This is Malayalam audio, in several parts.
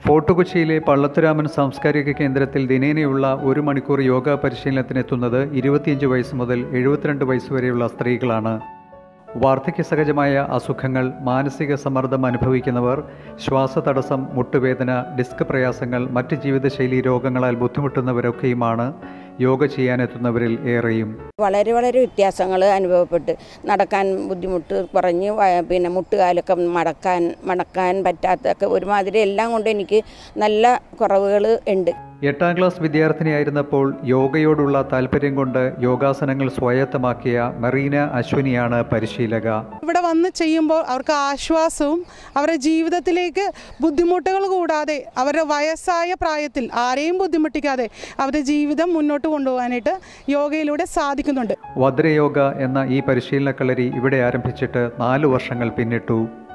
ഫോർട്ട് കൊച്ചിയിലെ പള്ളത്തുരാമൻ സാംസ്കാരിക കേന്ദ്രത്തിൽ ദിനേനയുള്ള ഒരു മണിക്കൂർ യോഗ പരിശീലനത്തിനെത്തുന്നത് ഇരുപത്തിയഞ്ച് വയസ്സ് മുതൽ എഴുപത്തിരണ്ട് വയസ്സ് വരെയുള്ള സ്ത്രീകളാണ് വാർദ്ധക്യസഹജമായ അസുഖങ്ങൾ മാനസിക സമ്മർദ്ദം അനുഭവിക്കുന്നവർ ശ്വാസതടസ്സം മുട്ടുവേദന ഡിസ്ക് പ്രയാസങ്ങൾ മറ്റ് ജീവിതശൈലി രോഗങ്ങളാൽ ബുദ്ധിമുട്ടുന്നവരൊക്കെയുമാണ് യോഗ ചെയ്യാനെത്തുന്നവരിൽ ഏറെയും വളരെ വളരെ വ്യത്യാസങ്ങൾ അനുഭവപ്പെട്ട് നടക്കാൻ ബുദ്ധിമുട്ട് കുറഞ്ഞ് വ- പിന്നെ മുട്ടുകാലൊക്കെ മടക്കാൻ മടക്കാൻ പറ്റാത്തൊക്കെ ഒരുമാതിരി എല്ലാം കൊണ്ട് എനിക്ക് നല്ല കുറവുകൾ ഉണ്ട് എട്ടാം ക്ലാസ് വിദ്യാർത്ഥിനിയായിരുന്നപ്പോൾ യോഗയോടുള്ള താല്പര്യം കൊണ്ട് യോഗാസനങ്ങൾ സ്വായത്തമാക്കിയ മെറീന അശ്വനിയാണ് പരിശീലക ഇവിടെ വന്ന് ചെയ്യുമ്പോൾ അവർക്ക് ആശ്വാസവും അവരുടെ ജീവിതത്തിലേക്ക് ബുദ്ധിമുട്ടുകൾ കൂടാതെ അവരുടെ വയസ്സായ പ്രായത്തിൽ ആരെയും ബുദ്ധിമുട്ടിക്കാതെ അവരുടെ ജീവിതം മുന്നോട്ട് കൊണ്ടുപോകാനായിട്ട് യോഗയിലൂടെ സാധിക്കുന്നുണ്ട് വദ്രയോഗ എന്ന ഈ പരിശീലന കളരി ഇവിടെ ആരംഭിച്ചിട്ട് നാലു വർഷങ്ങൾ പിന്നിട്ടു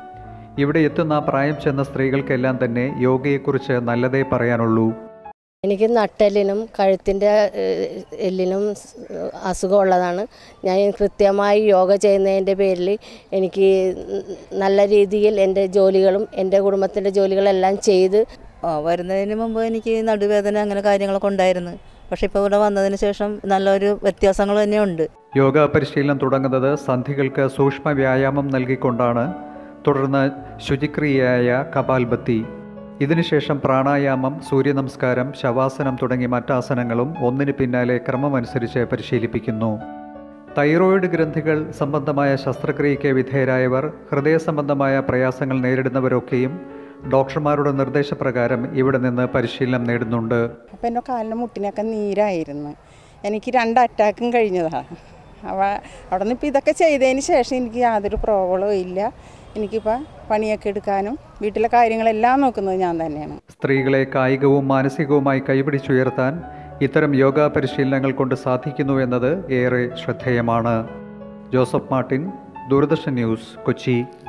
ഇവിടെ എത്തുന്ന പ്രായം ചെന്ന സ്ത്രീകൾക്കെല്ലാം തന്നെ യോഗയെക്കുറിച്ച് നല്ലതേ പറയാനുള്ളൂ എനിക്ക് നട്ടെല്ലിനും കഴുത്തിൻ്റെ ഏഹ്, എല്ലിനും സ് അസുഖമുള്ളതാണ് ഞാൻ കൃത്യമായി യോഗ ചെയ്യുന്നതിൻ്റെ പേരിൽ എനിക്ക് നല്ല രീതിയിൽ എൻ്റെ ജോലികളും എൻ്റെ കുടുംബത്തിൻ്റെ ജോലികളെല്ലാം ചെയ്ത് ആ വരുന്നതിന് മുമ്പ് എനിക്ക് നടുവേദന അങ്ങനെ കാര്യങ്ങളൊക്കെ ഉണ്ടായിരുന്നു പക്ഷേ ഇപ്പോൾ ഇവിടെ വന്നതിന് ശേഷം നല്ലൊരു വ്യത്യാസങ്ങൾ തന്നെയുണ്ട് യോഗ പരിശീലനം തുടങ്ങുന്നത് സന്ധികൾക്ക് സൂക്ഷ്മ വ്യായാമം നൽകിക്കൊണ്ടാണ് തുടർന്ന് ശുചിക്രിയയായ കപാൽബത്തി ഇതിനുശേഷം പ്രാണായാമം സൂര്യനമസ്കാരം ശവാസനം തുടങ്ങിയ മറ്റാസനങ്ങളും ഒന്നിന് പിന്നാലെ ക്രമമനുസരിച്ച് പരിശീലിപ്പിക്കുന്നു തൈറോയിഡ് ഗ്രന്ഥികൾ സംബന്ധമായ ശസ്ത്രക്രിയയ്ക്ക് വിധേയരായവർ ഹൃദയ സംബന്ധമായ പ്രയാസങ്ങൾ നേരിടുന്നവരൊക്കെയും ഡോക്ടർമാരുടെ നിർദ്ദേശപ്രകാരം ഇവിടെ നിന്ന് പരിശീലനം നേടുന്നുണ്ട് അപ്പോൾ എൻ്റെ കാലിൻ്റെ മുട്ടിനൊക്കെ നീരായിരുന്നു എനിക്ക് രണ്ട് അറ്റാക്കും കഴിഞ്ഞതാണ് അവ അവിടെ നിന്ന് ഇപ്പോൾ ഇതൊക്കെ ചെയ്തതിന് ശേഷം എനിക്ക് യാതൊരു പ്രോബ്ലവും ഇല്ല എനിക്കിപ്പോൾ പണിയൊക്കെ എടുക്കാനും വീട്ടിലെ കാര്യങ്ങളെല്ലാം നോക്കുന്നത് ഞാൻ തന്നെയാണ് സ്ത്രീകളെ കായികവും മാനസികവുമായി കൈപിടിച്ചുയർത്താൻ ഇത്തരം യോഗ പരിശീലനങ്ങൾ കൊണ്ട് സാധിക്കുന്നു എന്നത് ഏറെ ശ്രദ്ധേയമാണ് ജോസഫ് മാർട്ടിൻ ദൂരദർശൻ ന്യൂസ് കൊച്ചി